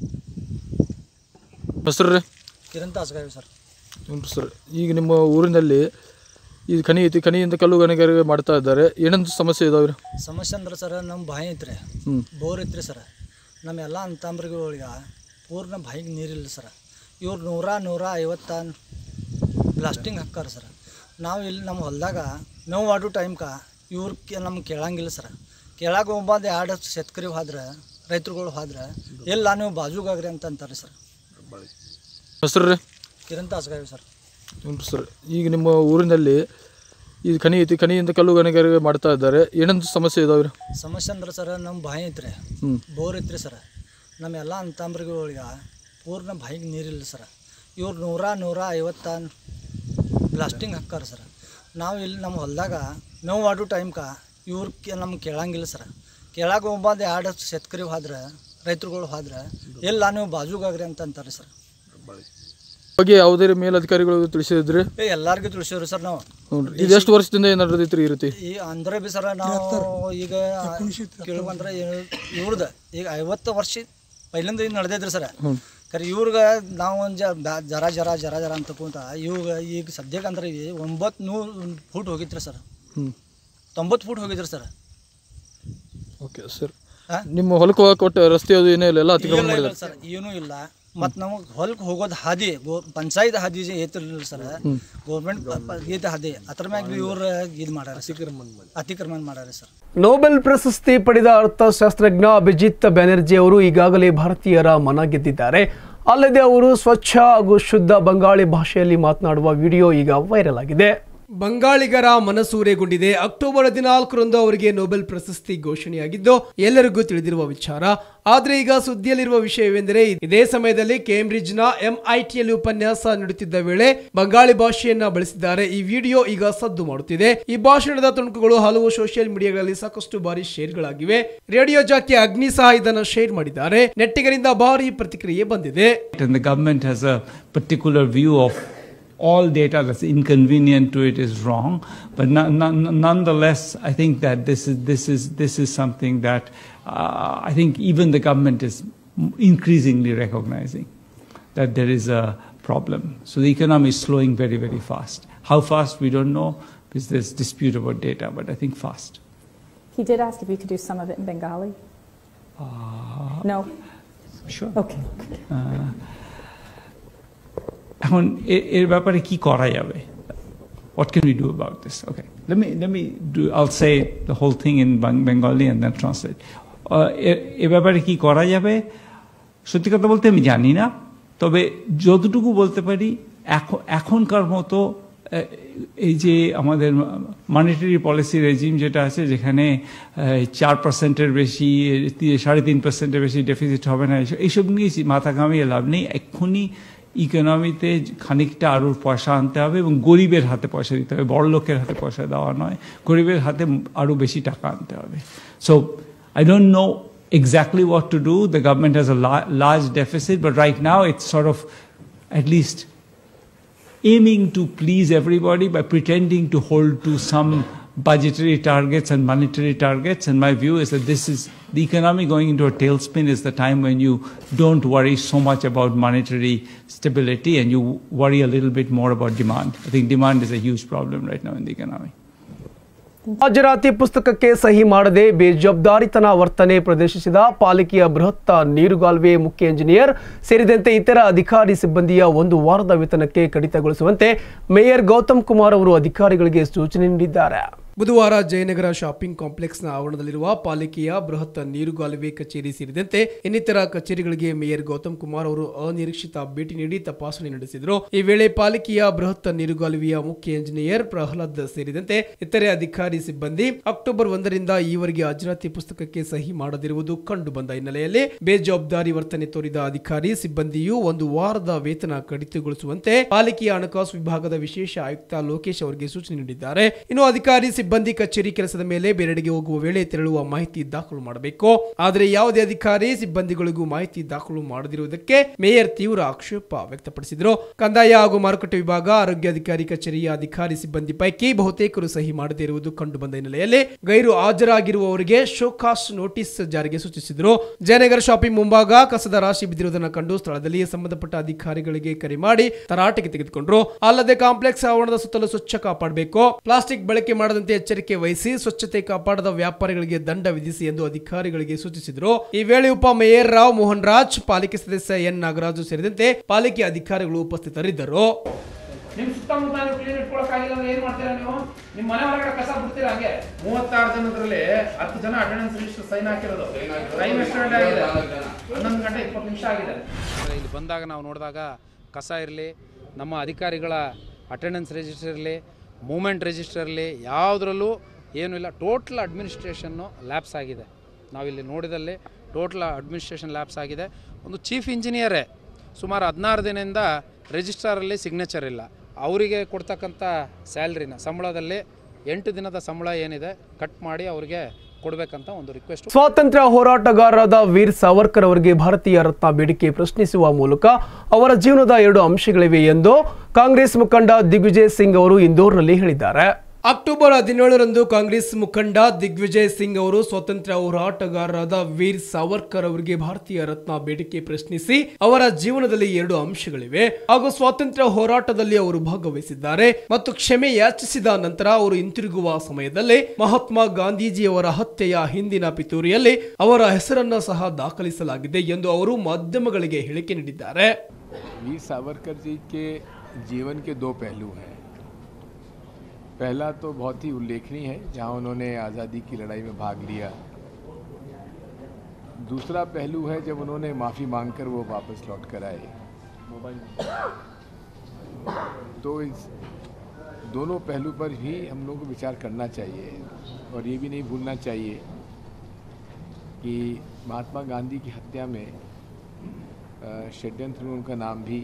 ಹೆಸರು ರೀ ಕಿರಣ್ ತಾಸ್ಗಾವಿ ಸರ್ ಹ್ಞೂ ಸರ್ ಈಗ ನಿಮ್ಮ ಊರಿನಲ್ಲಿ ಈ ಖನಿ ಐತಿ ಖನಿಯಿಂದ ಕಲ್ಲು ಗಣಿಗಾರಿಕೆ ಮಾಡ್ತಾ ಇದ್ದಾರೆ ಏನಂತ ಸಮಸ್ಯೆ ಇದಾವೆ ರೀ ಸಮಸ್ಯೆ ಅಂದ್ರೆ ಸರ್ ನಮ್ಮ ಬಾಯಿ ಐತ್ರಿ ಹ್ಞೂ ಬೋರ್ ಐತ್ರಿ ಸರ್ ನಮ್ಮ ಎಲ್ಲ ಅಂತಂಬ್ರಿಗಳಿಗೆ ಪೂರ್ಣ ಬಾಯಿಗೆ ನೀರಿಲ್ಲ ಸರ್ ಇವ್ರು ನೂರ ನೂರ ಐವತ್ತ ಬ್ಲಾಸ್ಟಿಂಗ್ ಹಾಕ್ಕಾರ ಸರ್ ನಾವು ಇಲ್ಲಿ ನಮ್ಮ ಹೊಲದಾಗ ಮೇವು ಆಡೋ ಟೈಮ್ಕ ಇವ್ರು ಕೆ ನಮ್ಗೆ ಕೇಳಂಗಿಲ್ಲ ಸರ್ ಕೇಳಾಗ ಒಬ್ಬಂದು ಎರಡು ಶೇತಕರಿ ಹೋದ್ರೆ ರೈತರುಗಳು ಹೋದ್ರೆ ಇಲ್ಲ ನೀವು ಬಾಜುಗಾಗ್ರಿ ಅಂತ ಅಂತಾರೆ ಸರ್ ಹೆಸರು ರೀ ಕಿರಣ್ ತಾಸ್ಗಾವಿ ಸರ್ ಹ್ಞೂ ಸರ್ ಈಗ ನಿಮ್ಮ ಊರಿನಲ್ಲಿ ಈ ಖನಿ ಐತಿ ಖನಿಯಿಂದ ಕಲ್ಲು ಗಣಿಗಾರಿಕೆ ಮಾಡ್ತಾ ಇದ್ದಾರೆ ಏನಂತ ಸಮಸ್ಯೆ ಇದಾವೆ ರೀ ಸಮಸ್ಯೆ ಅಂದ್ರೆ ಸರ್ ನಮ್ಮ ಬಾಯಿ ಐತ್ರಿ ಹ್ಞೂ ಬೋರ್ ಐತ್ರಿ ಸರ್ ನಮ್ಮ ಎಲ್ಲ ಅಂತಂಬ್ರಿಗಳಿಗೆ ಪೂರ್ಣ ಬಾಯಿಗೆ ನೀರಿಲ್ಲ ಸರ್ ಇವ್ರು ನೂರ ನೂರ ಐವತ್ತ ಬ್ಲಾಸ್ಟಿಂಗ್ ಹಾಕ್ಕಾರ ಸರ್ ನಾವು ಇಲ್ಲಿ ನಮ್ಮ ಹೊಲದಾಗ ಮೇವು ಆಡೋ ಟೈಮ್ಕ ಇವ್ರು ಕೆ ನಮ್ಗೆ ಕೇಳಂಗಿಲ್ಲ ಸರ್ ಕೇಳಾಗ ಒಬ್ಬಂದು ಎರಡು ಶೇತಕರಿ ಹೋದ್ರೆ ರೈತರುಗಳು ಹೋದ್ರೆ ಇಲ್ಲ ನೀವು ಬಾಜುಗಾಗ್ರಿ ಅಂತ ಅಂತಾರೆ ಸರ್ ಬಗ್ಗೆ ಯಾವುದೇ ಮೇಲಧಿಕಾರಿಗಳು ತಿಳಿಸಿದ್ರಿ ಏ ಎಲ್ಲರಿಗೂ ತಿಳಿಸಿವ್ರಿ ಸರ್ ನಾವು ಹ್ಞೂ ರೀ ಇದು ಎಷ್ಟು ವರ್ಷದಿಂದ ಏನು ನಡೆದೈತ್ರಿ ಈ ರೀತಿ ಈ ಅಂದ್ರೆ ಬಿ ಸರ ನಾವು ಈಗ ಕೇಳುವಂದ್ರೆ ಇವ್ರದ್ದು ಈಗ ಐವತ್ತು ವರ್ಷ ಪೈಲಿಂದ ಇದು ನಡೆದೈತ್ರಿ ಸರ್ ಹ್ಞೂ ಖರೆ ಇವ್ರಿಗೆ ನಾವು ಒಂದು ಜ ಬ್ಯಾ- ಜರ ಜರ ಜರ ಜರ ಅಂತ ಕೂತ ಇವಾಗ ಈಗ ಸದ್ಯಕ್ಕೆ ಅಂದ್ರೆ ಈಗ ಒಂಬತ್ತು ನೂರು ಫೂಟ್ ಹೋಗಿತ್ರಿ ಸರ್ ಹ್ಞೂ ತೊಂಬತ್ತು ಫೂಟ್ ಹೋಗಿದ್ರಿ ಸರ್ ಓಕೆ ಸರ್ ಹಾ? ನಿಮ್ಮ ಹೊಲಕ್ಕೆ ಹೋಗಕ್ಕೆ ಕೊಟ್ಟು ರಸ್ತೆ ಅದು ಏನೇ ಇಲ್ಲ ಎಲ್ಲ ಅತಿಕ್ರಮಣ ಇಲ್ಲ ಇಲ್ಲ ಮಾಡಿದ್ದಾರೆ ಸರ್ ಏನೂ ಇಲ್ಲ ಮತ್ತು ನಮಗೆ ಹೊಲಕ್ಕೆ ಹೋಗೋದು ಹಾದಿ ಗೋ ಪಂಚಾಯತ್ ಹಾದಿ ಐತಿರ್ಲಿಲ್ಲ ಸರ್ ಗೌರ್ಮೆಂಟ್ ಇದು ಹಾದಿ ಅದ್ರ ಮ್ಯಾಗ ಇವ್ರು ಇದು ಮಾಡ್ಯಾರ ಅತಿಕ್ರಮಣ ಅತಿಕ್ರಮಣ ಮಾಡ್ಯಾರ ಸರ್ ನೊಬೆಲ್ ಪ್ರಶಸ್ತಿ ಪಡೆದ ಅರ್ಥಶಾಸ್ತ್ರಜ್ಞ ಅಭಿಜಿತ್ ಬ್ಯಾನರ್ಜಿ ಅವರು ಈಗಾಗಲೇ ಭಾರತೀಯರ ಮನ ಗೆದ್ದಿದ್ದಾರೆ ಅಲ್ಲದೆ ಅವರು ಸ್ವಚ್ಛ ಹಾಗೂ ಶುದ್ಧ ಬಂಗಾಳಿ ಭಾಷೆಯಲ್ಲಿ ಮಾತನಾಡುವ ವಿಡಿಯೋ ಈಗ ವೈರಲ್ ಆಗಿದೆ ಬಂಗಾಳಿಗರ ಮನಸೂರೆಗೊಂಡಿದೆ ಅಕ್ಟೋಬರ್ ಹದಿನಾಲ್ಕರಂದು ಅವರಿಗೆ ನೊಬೆಲ್ ಪ್ರಶಸ್ತಿ ಘೋಷಣೆಯಾಗಿದ್ದು ಎಲ್ಲರಿಗೂ ತಿಳಿದಿರುವ ವಿಚಾರ ಆದ್ರೆ ಈಗ ಸುದ್ದಿಯಲ್ಲಿರುವ ವಿಷಯವೆಂದರೆ ಇದೇ ಸಮಯದಲ್ಲಿ ಕೇಂಬ್ರಿಡ್ಜ್ನ ಎಂಐಟಿಯಲ್ಲಿ ಉಪನ್ಯಾಸ ನೀಡುತ್ತಿದ್ದ ವೇಳೆ ಬಂಗಾಳಿ ಭಾಷೆಯನ್ನ ಬಳಸಿದ್ದಾರೆ ಈ ವಿಡಿಯೋ ಈಗ ಸದ್ದು ಮಾಡುತ್ತಿದೆ ಈ ಭಾಷಣದ ತುಣುಕುಗಳು ಹಲವು ಸೋಷಿಯಲ್ ಮೀಡಿಯಾಗಳಲ್ಲಿ ಸಾಕಷ್ಟು ಬಾರಿ ಶೇರ್ಗಳಾಗಿವೆ ರೇಡಿಯೋ ಜಾಕಿ ಅಗ್ನಿ ಸಹ ಇದನ್ನು ಶೇರ್ ಮಾಡಿದ್ದಾರೆ ನೆಟ್ಟಿಗರಿಂದ ಭಾರಿ ಪ್ರತಿಕ್ರಿಯೆ ಬಂದಿದೆ and the government has a particular view of all data that's inconvenient to it is wrong. But no- no- nonetheless, I think that this is this is this is something that uh, I think even the government is increasingly recognizing that there is a problem. So the economy is slowing very very fast. How fast we don't know because there's dispute about data, but I think fast. He did ask if you could do some of it in Bengali. no? Sure. Okay. এখন এ- এর ব্যাপারে কি করা যাবে what can we do about this okay let me let me do i'll say the whole thing in Bang- bengali and then translate Uh, এ- এ ব্যাপারে কি করা যাবে সত্যি কথা বলতে আমি জানি না তবে যতটুকু বলতে পারি এখন এখনকার মতো আহ, এই যে আমাদের মনিটারি পলিসি রেজিম যেটা আছে যেখানে আহ, চার পার্সেন্টের বেশি তি- সাড়ে তিন পার্সেন্টের বেশি ডেফিসিট হবে না এইসব- এইসব নিয়ে মাথা ঘামিয়ে লাভ নেই এক্ষুনি ইকোনমিতে খানিকটা আরও পয়সা আনতে হবে এবং গরিবের হাতে পয়সা দিতে হবে বড় লোকের হাতে পয়সা দেওয়া নয় গরিবের হাতে আরও বেশি টাকা আনতে হবে so I don't know exactly what to do. The government has a la- large deficit, but right now it's sort of at least aiming to please everybody by pretending to hold to some budgetary targets and monetary targets. And my view is that this is the economy going into a tailspin is the time when you don't worry so much about monetary stability and you worry a little bit more about demand. I think demand is a huge problem right now in the economy. ಹಾಜರಾತಿ ಪುಸ್ತಕಕ್ಕೆ ಸಹಿ ಮಾಡದೆ ಬೇಜವಾಬ್ದಾರಿತನ ವರ್ತನೆ ಪ್ರದರ್ಶಿಸಿದ ಪಾಲಿಕೆಯ ಬೃಹತ್ ನೀರುಗಾಲುವೆ ಮುಖ್ಯ ಇಂಜಿನಿಯರ್ ಸೇರಿದಂತೆ ಇತರ ಅಧಿಕಾರಿ ಸಿಬ್ಬಂದಿಯ ಒಂದು ವಾರದ ವೇತನಕ್ಕೆ ಕಡಿತಗೊಳಿಸುವಂತೆ ಮೇಯರ್ ಗೌತಮ್ ಕುಮಾರ್ ಅವರು ಅಧಿಕಾರಿಗಳಿಗೆ ಸೂಚನೆ ನೀಡಿದ್ದಾರೆ ಬುಧವಾರ ಜಯನಗರ ಶಾಪಿಂಗ್ ಕಾಂಪ್ಲೆಕ್ಸ್ನ ಆವರಣದಲ್ಲಿರುವ ಪಾಲಿಕೆಯ ಬೃಹತ್ ನೀರುಗಾಲುವೆ ಕಚೇರಿ ಸೇರಿದಂತೆ ಇನ್ನಿತರ ಕಚೇರಿಗಳಿಗೆ ಮೇಯರ್ ಗೌತಮ್ ಕುಮಾರ್ ಅವರು ಅನಿರೀಕ್ಷಿತ ಭೇಟಿ ನೀಡಿ ತಪಾಸಣೆ ನಡೆಸಿದರು ಈ ವೇಳೆ ಪಾಲಿಕೆಯ ಬೃಹತ್ ನೀರುಗಾಲುವೆಯ ಮುಖ್ಯ ಇಂಜಿನಿಯರ್ ಪ್ರಹ್ಲಾದ್ ಸೇರಿದಂತೆ ಇತರೆ ಅಧಿಕಾರಿ ಸಿಬ್ಬಂದಿ ಅಕ್ಟೋಬರ್ ಒಂದರಿಂದ ಈವರೆಗೆ ಹಾಜರಾತಿ ಪುಸ್ತಕಕ್ಕೆ ಸಹಿ ಮಾಡದಿರುವುದು ಕಂಡು ಬಂದ ಹಿನ್ನೆಲೆಯಲ್ಲಿ ಬೇಜವಾಬ್ದಾರಿ ವರ್ತನೆ ತೋರಿದ ಅಧಿಕಾರಿ ಸಿಬ್ಬಂದಿಯು ಒಂದು ವಾರದ ವೇತನ ಕಡಿತಗೊಳಿಸುವಂತೆ ಪಾಲಿಕೆಯ ಹಣಕಾಸು ವಿಭಾಗದ ವಿಶೇಷ ಆಯುಕ್ತ ಲೋಕೇಶ್ ಅವರಿಗೆ ಸೂಚನೆ ನೀಡಿದ್ದಾರೆ ಇನ್ನು ಅಧಿಕಾರಿ ಸಿಬ್ಬಂದಿ ಕಚೇರಿ ಕೆಲಸದ ಮೇಲೆ ಬೇರೆಡೆಗೆ ಹೋಗುವ ವೇಳೆ ತೆರಳುವ ಮಾಹಿತಿ ದಾಖಲು ಮಾಡಬೇಕು ಆದರೆ ಯಾವುದೇ ಅಧಿಕಾರಿ ಸಿಬ್ಬಂದಿಗಳಿಗೂ ಮಾಹಿತಿ ದಾಖಲು ಮಾಡದಿರುವುದಕ್ಕೆ ಮೇಯರ್ ತೀವ್ರ ಆಕ್ಷೇಪ ವ್ಯಕ್ತಪಡಿಸಿದರು ಕಂದಾಯ ಹಾಗೂ ಮಾರುಕಟ್ಟೆ ವಿಭಾಗ ಆರೋಗ್ಯಾಧಿಕಾರಿ ಕಚೇರಿಯ ಅಧಿಕಾರಿ ಸಿಬ್ಬಂದಿ ಪೈಕಿ ಬಹುತೇಕರು ಸಹಿ ಮಾಡದೇ ಇರುವುದು ಕಂಡು ಬಂದ ಹಿನ್ನೆಲೆಯಲ್ಲಿ ಗೈರು ಹಾಜರಾಗಿರುವವರಿಗೆ ಶೋಕಾಸ್ ನೋಟಿಸ್ ಜಾರಿಗೆ ಸೂಚಿಸಿದರು ಜಯನಗರ ಶಾಪಿಂಗ್ ಮುಂಭಾಗ ಕಸದ ರಾಶಿ ಬಿದ್ದಿರುವುದನ್ನು ಕಂಡು ಸ್ಥಳದಲ್ಲಿ ಸಂಬಂಧಪಟ್ಟ ಅಧಿಕಾರಿಗಳಿಗೆ ಕರೆ ಮಾಡಿ ತರಾಟೆಗೆ ತೆಗೆದುಕೊಂಡರು ಅಲ್ಲದೆ ಕಾಂಪ್ಲೆಕ್ಸ್ ಆವರಣದ ಸುತ್ತಲೂ ಸ್ವಚ್ಛ ಕಾಪಾಡಬೇಕು ಪ್ಲಾಸ್ಟಿಕ್ ಬಳಕೆ ಮಾಡದಂತೆ ಎಚ್ಚರಿಕೆ ವಹಿಸಿ ಸ್ವಚ್ಛತೆ ಕಾಪಾಡದ ವ್ಯಾಪಾರಿಗಳಿಗೆ ದಂಡ ವಿಧಿಸಿ ಎಂದು ಅಧಿಕಾರಿಗಳಿಗೆ ಸೂಚಿಸಿದರು ಈ ವೇಳೆ ಉಪ ಮೇಯರ್ ರಾವ್ ಮೋಹನ್ ರಾಜ್ ಪಾಲಿಕೆ ಸದಸ್ಯ ಎನ್ ನಾಗರಾಜು ಸೇರಿದಂತೆ ಪಾಲಿಕೆ ಅಧಿಕಾರಿಗಳು ಉಪಸ್ಥಿತರಿದ್ದರು ನಿಮ್ ಸುತ್ತಮುತ್ತ ನೀವು ಕ್ಲೀನ್ ಇಟ್ಕೊಳಕ್ಕಾಗಿಲ್ಲ ಅಂದ್ರೆ ಏನ್ ಮಾಡ್ತೀರಾ ನೀವು ನಿಮ್ ಮನೆ ಹೊರಗಡೆ ಕಸ ಬಿಡ್ತೀರಾ ಹಂಗೆ ಮೂವತ್ತಾರು ಜನದಲ್ಲಿ ಹತ್ತು ಜನ ಅಟೆಂಡೆನ್ಸ್ ಲಿಸ್ಟ್ ಸೈನ್ ಹಾಕಿರೋದು ಟೈಮ್ ಎಷ್ಟು ಗಂಟೆ ಆಗಿದೆ ಹನ್ನೊಂದು ಗಂಟೆ ಇಪ್ಪತ್ತು ನಿಮಿಷ ಆಗಿದೆ ಇಲ್ಲಿ ಬಂದಾಗ ನಾವು ನೋಡಿದಾಗ ಕಸ ಇರಲಿ ನಮ್ಮ ಅಧಿಕಾರಿಗಳ ಅಟೆಂಡೆನ್ಸ್ ರಿಜಿಸ್ಟರ್ ಇರಲಿ ಮೂಮೆಂಟ್ ರಿಜಿಸ್ಟರ್ ಇರಲಿ ಯಾವುದರಲ್ಲೂ ಏನೂ ಇಲ್ಲ ಟೋಟಲ್ ಅಡ್ಮಿನಿಸ್ಟ್ರೇಷನ್ನು ಲ್ಯಾಬ್ಸ್ ಆಗಿದೆ ನಾವಿಲ್ಲಿ ನೋಡಿದಲ್ಲಿ ಟೋಟಲ್ ಅಡ್ಮಿನಿಸ್ಟ್ರೇಷನ್ ಲ್ಯಾಬ್ಸ್ ಆಗಿದೆ ಒಂದು ಚೀಫ್ ಇಂಜಿನಿಯರೇ ಸುಮಾರು ಹದಿನಾರು ದಿನದಿಂದ ರಿಜಿಸ್ಟ್ರಾರಲ್ಲಿ ಸಿಗ್ನೇಚರ್ ಇಲ್ಲ ಅವರಿಗೆ ಕೊಡ್ತಕ್ಕಂಥ ಸ್ಯಾಲ್ರಿನ ಸಂಬಳದಲ್ಲಿ ಎಂಟು ದಿನದ ಸಂಬಳ ಏನಿದೆ ಕಟ್ ಮಾಡಿ ಅವರಿಗೆ ಕೊಡಬೇಕಂತ ಒಂದು ರಿಕ್ವೆಸ್ಟ್ ಸ್ವಾತಂತ್ರ್ಯ ಹೋರಾಟಗಾರರಾದ ವೀರ್ ಸಾವರ್ಕರ್ ಅವರಿಗೆ ಭಾರತೀಯ ರತ್ನ ಬೇಡಿಕೆ ಪ್ರಶ್ನಿಸುವ ಮೂಲಕ ಅವರ ಜೀವನದ ಎರಡು ಅಂಶಗಳಿವೆ ಎಂದು ಕಾಂಗ್ರೆಸ್ ಮುಖಂಡ ದಿಗ್ವಿಜಯ್ ಸಿಂಗ್ ಅವರು ಇಂದೋರ್ನಲ್ಲಿ ಹೇಳಿದ್ದಾರೆ ಅಕ್ಟೋಬರ್ ಹದಿನೇಳರಂದು ಕಾಂಗ್ರೆಸ್ ಮುಖಂಡ ದಿಗ್ವಿಜಯ್ ಸಿಂಗ್ ಅವರು ಸ್ವಾತಂತ್ರ್ಯ ಹೋರಾಟಗಾರರಾದ ವೀರ್ ಸಾವರ್ಕರ್ ಅವರಿಗೆ ಭಾರತೀಯ ರತ್ನ ಬೇಡಿಕೆ ಪ್ರಶ್ನಿಸಿ ಅವರ ಜೀವನದಲ್ಲಿ ಎರಡು ಅಂಶಗಳಿವೆ ಹಾಗೂ ಸ್ವಾತಂತ್ರ್ಯ ಹೋರಾಟದಲ್ಲಿ ಅವರು ಭಾಗವಹಿಸಿದ್ದಾರೆ ಮತ್ತು ಕ್ಷಮೆ ಯಾಚಿಸಿದ ನಂತರ ಅವರು ಹಿಂತಿರುಗುವ ಸಮಯದಲ್ಲಿ ಮಹಾತ್ಮ ಗಾಂಧೀಜಿಯವರ ಹತ್ಯೆಯ ಹಿಂದಿನ ಪಿತೂರಿಯಲ್ಲಿ ಅವರ ಹೆಸರನ್ನ ಸಹ ದಾಖಲಿಸಲಾಗಿದೆ ಎಂದು ಅವರು ಮಾಧ್ಯಮಗಳಿಗೆ ಹೇಳಿಕೆ ನೀಡಿದ್ದಾರೆ वीर सावरकर जी के जीवन के दो पहलू हैं पहला तो बहुत ही उल्लेखनीय है जहां उन्होंने आज़ादी की लड़ाई में भाग लिया दूसरा पहलू है जब उन्होंने माफ़ी मांगकर वो वापस लौट कर आए तो इस दोनों पहलू पर भी हम लोग को विचार करना चाहिए और ये भी नहीं भूलना चाहिए कि महात्मा गांधी की हत्या में अ, षड्यंत्र में उनका नाम भी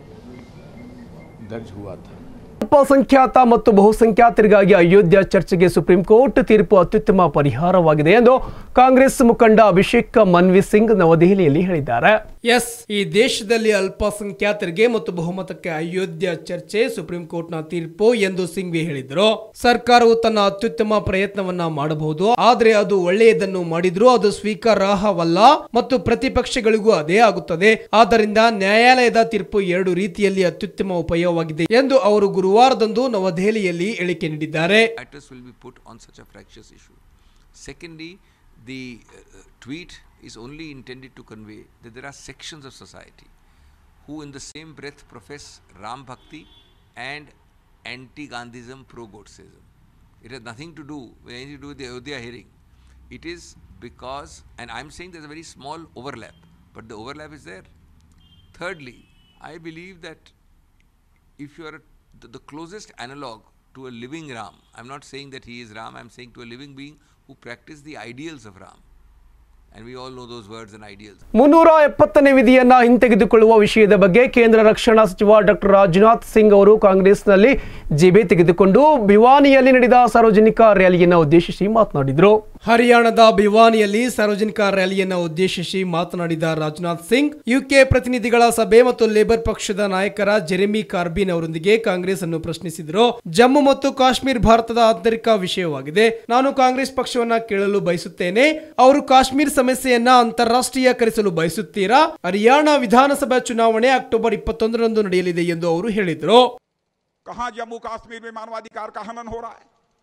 दर्ज हुआ था ಅಲ್ಪಸಂಖ್ಯಾತ ಮತ್ತು ಬಹುಸಂಖ್ಯಾತರಿಗಾಗಿ ಅಯೋಧ್ಯ ಚರ್ಚೆಗೆ ಸುಪ್ರೀಂ ಕೋರ್ಟ್ ತೀರ್ಪು ಅತ್ಯುತ್ತಮ ಪರಿಹಾರವಾಗಿದೆ ಎಂದು ಕಾಂಗ್ರೆಸ್ ಮುಖಂಡ ಅಭಿಷೇಕ್ ಮನ್ವಿ ಸಿಂಗ್ ನವದೆಹಲಿಯಲ್ಲಿ ಹೇಳಿದ್ದಾರೆ ಎಸ್ ಈ ದೇಶದಲ್ಲಿ ಅಲ್ಪಸಂಖ್ಯಾತರಿಗೆ ಮತ್ತು ಬಹುಮತಕ್ಕೆ ಅಯೋಧ್ಯ ಚರ್ಚೆ ಸುಪ್ರೀಂ ಕೋರ್ಟ್ನ ತೀರ್ಪು ಎಂದು ಸಿಂಘ್ವಿ ಹೇಳಿದರು ಸರ್ಕಾರವು ತನ್ನ ಅತ್ಯುತ್ತಮ ಪ್ರಯತ್ನವನ್ನ ಮಾಡಬಹುದು ಆದರೆ ಅದು ಒಳ್ಳೆಯದನ್ನು ಮಾಡಿದ್ರೂ ಅದು ಸ್ವೀಕಾರಾರ್ಹವಲ್ಲ ಮತ್ತು ಪ್ರತಿಪಕ್ಷಗಳಿಗೂ ಅದೇ ಆಗುತ್ತದೆ ಆದ್ದರಿಂದ ನ್ಯಾಯಾಲಯದ ತೀರ್ಪು ಎರಡು ರೀತಿಯಲ್ಲಿ ಅತ್ಯುತ್ತಮ ಉಪಯೋಗವಾಗಿದೆ ಎಂದು ಅವರು ಗುರುವಾರದಂದು ನವದೆಹಲಿಯಲ್ಲಿ ಹೇಳಿಕೆ ನೀಡಿದ್ದಾರೆ matters will be put on such a fractious issue. Secondly, the uh, tweet is only intended to convey that there are sections of society who, in the same breath, profess Ram Bhakti and anti Gandhism, pro Godseism. It has nothing to do with anything to do with the Ayodhya hearing. It is because, and I'm saying there's a very small overlap, but the overlap is there. Thirdly, I believe that if you are a, the, the closest analog to a living Ram, I'm not saying that he is Ram, I'm saying to a living being who practiced the ideals of Ram. And we all know those words and ideals. ಮುನ್ನೂರ ಎಪ್ಪತ್ತನೇ ವಿಧಿಯನ್ನ ಹಿಂತೆಗೆದುಕೊಳ್ಳುವ ವಿಷಯದ ಬಗ್ಗೆ ಕೇಂದ್ರ ರಕ್ಷಣಾ ಸಚಿವ ಡಾಕ್ಟರ್ ರಾಜನಾಥ್ ಸಿಂಗ್ ಅವರು ಕಾಂಗ್ರೆಸ್ನಲ್ಲಿ ಜಿಬೆ ತೆಗೆದುಕೊಂಡು ಭಿವಾನಿಯಲ್ಲಿ ನಡೆದ ಸಾರ್ವಜನಿಕ ರ್ಯಾಲಿಯನ್ನು ಉದ್ದೇಶಿಸಿ ಮಾತನಾಡಿದರು ಹರಿಯಾಣದ ಭಿವಾನಿಯಲ್ಲಿ ಸಾರ್ವಜನಿಕ ರ್ಯಾಲಿಯನ್ನು ಉದ್ದೇಶಿಸಿ ಮಾತನಾಡಿದ ರಾಜನಾಥ್ ಸಿಂಗ್ ಯುಕೆ ಪ್ರತಿನಿಧಿಗಳ ಸಭೆ ಮತ್ತು ಲೇಬರ್ ಪಕ್ಷದ ನಾಯಕರ ಜೆರೆಮಿ ಕಾರ್ಬಿನ್ ಅವರೊಂದಿಗೆ ಕಾಂಗ್ರೆಸ್ ಅನ್ನು ಪ್ರಶ್ನಿಸಿದರು ಜಮ್ಮು ಮತ್ತು ಕಾಶ್ಮೀರ್ ಭಾರತದ ಆಂತರಿಕ ವಿಷಯವಾಗಿದೆ ನಾನು ಕಾಂಗ್ರೆಸ್ ಪಕ್ಷವನ್ನ ಕೇಳಲು ಬಯಸುತ್ತೇನೆ ಅವರು ಕಾಶ್ಮೀರ್ ಸಮಸ್ಯೆಯನ್ನ ಅಂತಾರಾಷ್ಟ್ರೀಯಕರಿಸಲು ಬಯಸುತ್ತೀರಾ ಹರಿಯಾಣ ವಿಧಾನಸಭಾ ಚುನಾವಣೆ ಅಕ್ಟೋಬರ್ ಇಪ್ಪತ್ತೊಂದರಂದು ನಡೆಯಲಿದೆ ಎಂದು ಅವರು ಹೇಳಿದರು कहां जम्मू कश्मीर में मानवाधिकार का हनन हो रहा है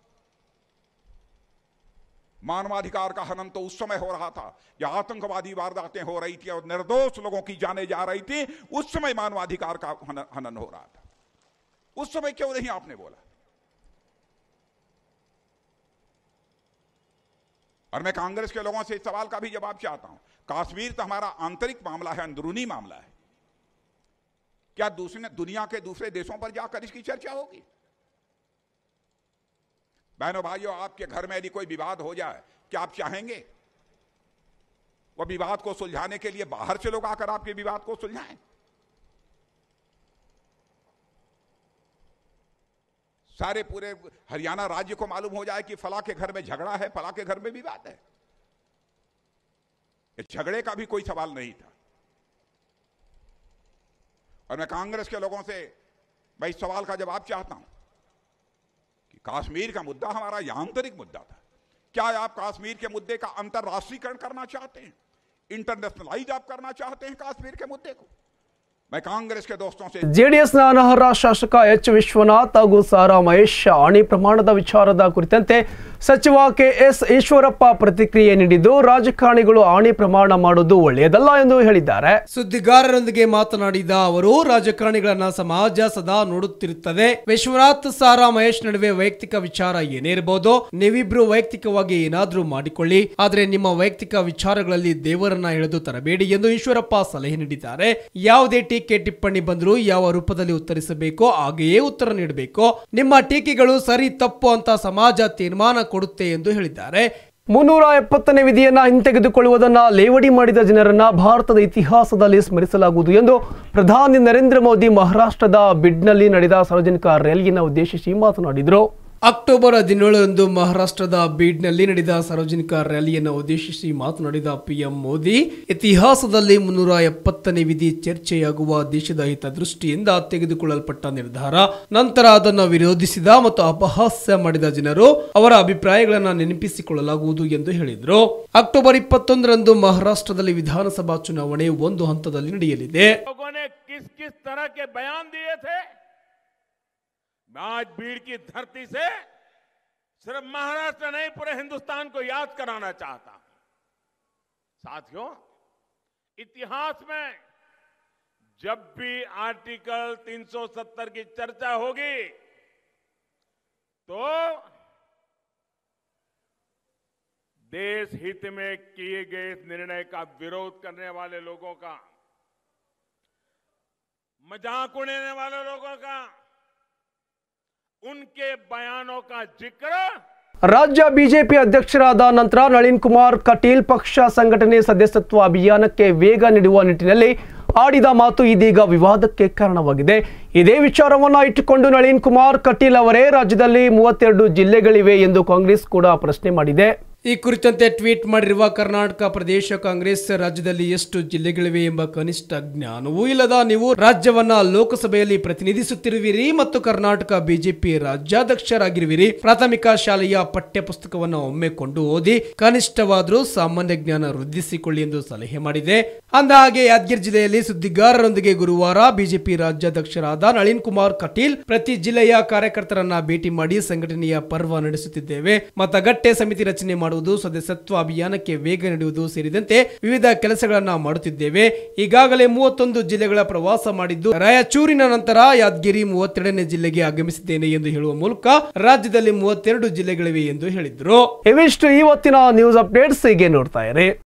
मानवाधिकार का हनन तो उस समय हो रहा था जब आतंकवादी वारदातें हो रही थी और निर्दोष लोगों की जाने जा रही थी उस समय मानवाधिकार का हनन हनन हो रहा था उस समय क्यों नहीं आपने बोला और मैं कांग्रेस के लोगों से इस सवाल का भी जवाब चाहता हूं कश्मीर तो हमारा आंतरिक मामला है अंदरूनी मामला है क्या दूसरे दुनिया के दूसरे देशों पर जाकर इसकी चर्चा होगी बहनों भाइयों आपके घर में यदि कोई विवाद हो जाए क्या आप चाहेंगे वो विवाद को सुलझाने के लिए बाहर से लोग आकर आपके विवाद को सुलझाएं सारे पूरे हरियाणा राज्य को मालूम हो जाए कि फला के घर में झगड़ा है फला के घर में विवाद है ये झगड़े का भी कोई सवाल नहीं था और मैं कांग्रेस के लोगों से मैं इस सवाल का जवाब चाहता हूं कि कश्मीर का मुद्दा हमारा यह आंतरिक मुद्दा था क्या आप कश्मीर के मुद्दे का अंतर्राष्ट्रीयकरण करना चाहते हैं इंटरनेशनलाइज आप करना चाहते हैं कश्मीर के मुद्दे को मैं कांग्रेस के दोस्तों से ಜೆಡಿಎಸ್ನ ಅನರ್ಹ ಶಾಸಕ ಎಚ್ ವಿಶ್ವನಾಥ್ ಹಾಗೂ ಸಾರಾ ಮಹೇಶ್ ಆಣಿ ಪ್ರಮಾಣದ ವಿಚಾರದ ಕುರಿತಂತೆ ಸಚಿವ ಕೆಎಸ್ ಈಶ್ವರಪ್ಪ ಪ್ರತಿಕ್ರಿಯೆ ನೀಡಿದ್ದು ರಾಜಕಾರಣಿಗಳು ಆಣಿ ಪ್ರಮಾಣ ಮಾಡುವುದು ಒಳ್ಳೆಯದಲ್ಲ ಎಂದು ಹೇಳಿದ್ದಾರೆ ಸುದ್ದಿಗಾರರೊಂದಿಗೆ ಮಾತನಾಡಿದ ಅವರು ರಾಜಕಾರಣಿಗಳನ್ನ ಸಮಾಜ ಸದಾ ನೋಡುತ್ತಿರುತ್ತದೆ ವಿಶ್ವನಾಥ್ ಸಾರಾ ಮಹೇಶ್ ನಡುವೆ ವೈಯಕ್ತಿಕ ವಿಚಾರ ಏನೇ ಇರಬಹುದು ನೀವಿಬ್ರು ವೈಯಕ್ತಿಕವಾಗಿ ಏನಾದ್ರೂ ಮಾಡಿಕೊಳ್ಳಿ ಆದ್ರೆ ನಿಮ್ಮ ವೈಯಕ್ತಿಕ ವಿಚಾರಗಳಲ್ಲಿ ದೇವರನ್ನ ಎಳೆದು ತರಬೇಡಿ ಎಂದು ಈಶ್ವರಪ್ಪ ಸಲಹೆ ನೀಡಿದ್ದಾರೆ ಯಾವುದೇ ಟೀಕೆ ಟಿಪ್ಪಣಿ ಬಂದರೂ ಯಾವ ರೂಪದಲ್ಲಿ ಉತ್ತರಿಸಬೇಕೋ ಹಾಗೆಯೇ ಉತ್ತರ ನೀಡಬೇಕು ನಿಮ್ಮ ಟೀಕೆಗಳು ಸರಿ ತಪ್ಪು ಅಂತ ಸಮಾಜ ತೀರ್ಮಾನ ಕೊಡುತ್ತೆ ಎಂದು ಹೇಳಿದ್ದಾರೆ ಮುನ್ನೂರ ಎಪ್ಪತ್ತನೇ ವಿಧಿಯನ್ನ ಹಿಂತೆಗೆದುಕೊಳ್ಳುವುದನ್ನ ಲೇವಡಿ ಮಾಡಿದ ಜನರನ್ನ ಭಾರತದ ಇತಿಹಾಸದಲ್ಲಿ ಸ್ಮರಿಸಲಾಗುವುದು ಎಂದು ಪ್ರಧಾನಿ ನರೇಂದ್ರ ಮೋದಿ ಮಹಾರಾಷ್ಟ್ರದ ಬಿಡ್ನಲ್ಲಿ ನಡೆದ ಸಾರ್ವಜನಿಕ ರ್ಯಾಲಿಯನ್ನು ಉದ್ದೇಶಿಸಿ ಮಾತನಾಡಿದರು ಅಕ್ಟೋಬರ್ ಹದಿನೇಳರಂದು ಮಹಾರಾಷ್ಟ್ರದ ಬೀಡ್ನಲ್ಲಿ ನಡೆದ ಸಾರ್ವಜನಿಕ ರ್ಯಾಲಿಯನ್ನು ಉದ್ದೇಶಿಸಿ ಮಾತನಾಡಿದ ಪಿಎಂ ಮೋದಿ ಇತಿಹಾಸದಲ್ಲಿ ಮುನ್ನೂರ ಎಪ್ಪತ್ತನೇ ವಿಧಿ ಚರ್ಚೆಯಾಗುವ ದೇಶದ ಹಿತದೃಷ್ಟಿಯಿಂದ ತೆಗೆದುಕೊಳ್ಳಲ್ಪಟ್ಟ ನಿರ್ಧಾರ ನಂತರ ಅದನ್ನು ವಿರೋಧಿಸಿದ ಮತ್ತು ಅಪಹಾಸ್ಯ ಮಾಡಿದ ಜನರು ಅವರ ಅಭಿಪ್ರಾಯಗಳನ್ನು ನೆನಪಿಸಿಕೊಳ್ಳಲಾಗುವುದು ಎಂದು ಹೇಳಿದರು ಅಕ್ಟೋಬರ್ ಇಪ್ಪತ್ತೊಂದರಂದು ಮಹಾರಾಷ್ಟ್ರದಲ್ಲಿ ವಿಧಾನಸಭಾ ಚುನಾವಣೆ ಒಂದು ಹಂತದಲ್ಲಿ ನಡೆಯಲಿದೆ लोगों ने किस किस तरह के बयान दिए थे मैं आज भीड़ की धरती से सिर्फ महाराष्ट्र नहीं पूरे हिंदुस्तान को याद कराना चाहता हूं साथियों इतिहास में जब भी आर्टिकल 370 की चर्चा होगी तो देश हित में किए गए इस निर्णय का विरोध करने वाले लोगों का मजाक उड़ाने वाले लोगों का उनके बयानों का जिक्र ರಾಜ್ಯ ಬಿಜೆಪಿ ಅಧ್ಯಕ್ಷರಾದ ನಂತರ ನಳಿನ್ ಕುಮಾರ್ ಕಟೀಲ್ ಪಕ್ಷ ಸಂಘಟನೆ ಸದಸ್ಯತ್ವ ಅಭಿಯಾನಕ್ಕೆ ವೇಗ ನೀಡುವ ನಿಟ್ಟಿನಲ್ಲಿ ಆಡಿದ ಮಾತು ಇದೀಗ ವಿವಾದಕ್ಕೆ ಕಾರಣವಾಗಿದೆ ಇದೇ ವಿಚಾರವನ್ನ ಇಟ್ಟುಕೊಂಡು ನಳಿನ್ ಕುಮಾರ್ ಕಟೀಲ್ ಅವರೇ ರಾಜ್ಯದಲ್ಲಿ ಮೂವತ್ತೆರಡು ಜಿಲ್ಲೆಗಳಿವೆ ಎಂದು ಕಾಂಗ್ರೆಸ್ ಕೂಡ ಪ್ರಶ್ನೆ ಮಾಡಿದೆ ಈ ಕುರಿತಂತೆ ಟ್ವೀಟ್ ಮಾಡಿರುವ ಕರ್ನಾಟಕ ಪ್ರದೇಶ ಕಾಂಗ್ರೆಸ್ ರಾಜ್ಯದಲ್ಲಿ ಎಷ್ಟು ಜಿಲ್ಲೆಗಳಿವೆ ಎಂಬ ಕನಿಷ್ಠ ಜ್ಞಾನವೂ ಇಲ್ಲದ ನೀವು ರಾಜ್ಯವನ್ನ ಲೋಕಸಭೆಯಲ್ಲಿ ಪ್ರತಿನಿಧಿಸುತ್ತಿರುವಿರಿ ಮತ್ತು ಕರ್ನಾಟಕ ಬಿಜೆಪಿ ರಾಜ್ಯಾಧ್ಯಕ್ಷರಾಗಿರುವಿರಿ ಪ್ರಾಥಮಿಕ ಶಾಲೆಯ ಪಠ್ಯ ಪುಸ್ತಕವನ್ನು ಒಮ್ಮೆ ಕೊಂಡು ಓದಿ ಕನಿಷ್ಠವಾದರೂ ಸಾಮಾನ್ಯ ಜ್ಞಾನ ವೃದ್ಧಿಸಿಕೊಳ್ಳಿ ಎಂದು ಸಲಹೆ ಮಾಡಿದೆ ಅಂದ ಹಾಗೆ ಯಾದಗಿರಿ ಜಿಲ್ಲೆಯಲ್ಲಿ ಸುದ್ದಿಗಾರರೊಂದಿಗೆ ಗುರುವಾರ ಬಿಜೆಪಿ ರಾಜ್ಯಾಧ್ಯಕ್ಷರಾದ ನಳಿನ್ ಕುಮಾರ್ ಕಟೀಲ್ ಪ್ರತಿ ಜಿಲ್ಲೆಯ ಕಾರ್ಯಕರ್ತರನ್ನ ಭೇಟಿ ಮಾಡಿ ಸಂಘಟನೆಯ ಪರ್ವ ನಡೆಸುತ್ತಿದ್ದೇವೆ ಮತಗಟ್ಟೆ ಸಮಿತಿ ರಚನೆ ಮಾಡುವುದು ಸದಸ್ಯತ್ವ ಅಭಿಯಾನಕ್ಕೆ ವೇಗ ನೀಡುವುದು ಸೇರಿದಂತೆ ವಿವಿಧ ಕೆಲಸಗಳನ್ನ ಮಾಡುತ್ತಿದ್ದೇವೆ ಈಗಾಗಲೇ ಮೂವತ್ತೊಂದು ಜಿಲ್ಲೆಗಳ ಪ್ರವಾಸ ಮಾಡಿದ್ದು ರಾಯಚೂರಿನ ನಂತರ ಯಾದಗಿರಿ ಮೂವತ್ತೆರಡನೇ ಜಿಲ್ಲೆಗೆ ಆಗಮಿಸಿದ್ದೇನೆ ಎಂದು ಹೇಳುವ ಮೂಲಕ ರಾಜ್ಯದಲ್ಲಿ ಮೂವತ್ತೆರಡು ಜಿಲ್ಲೆಗಳಿವೆ ಎಂದು ಹೇಳಿದ್ರು ಇವಿಷ್ಟು ಇವತ್ತಿನ ನ್ಯೂಸ್ ಅಪ್ಡೇಟ್ಸ್ ಹೀಗೆ ನೋಡ್ತಾ ಇರಿ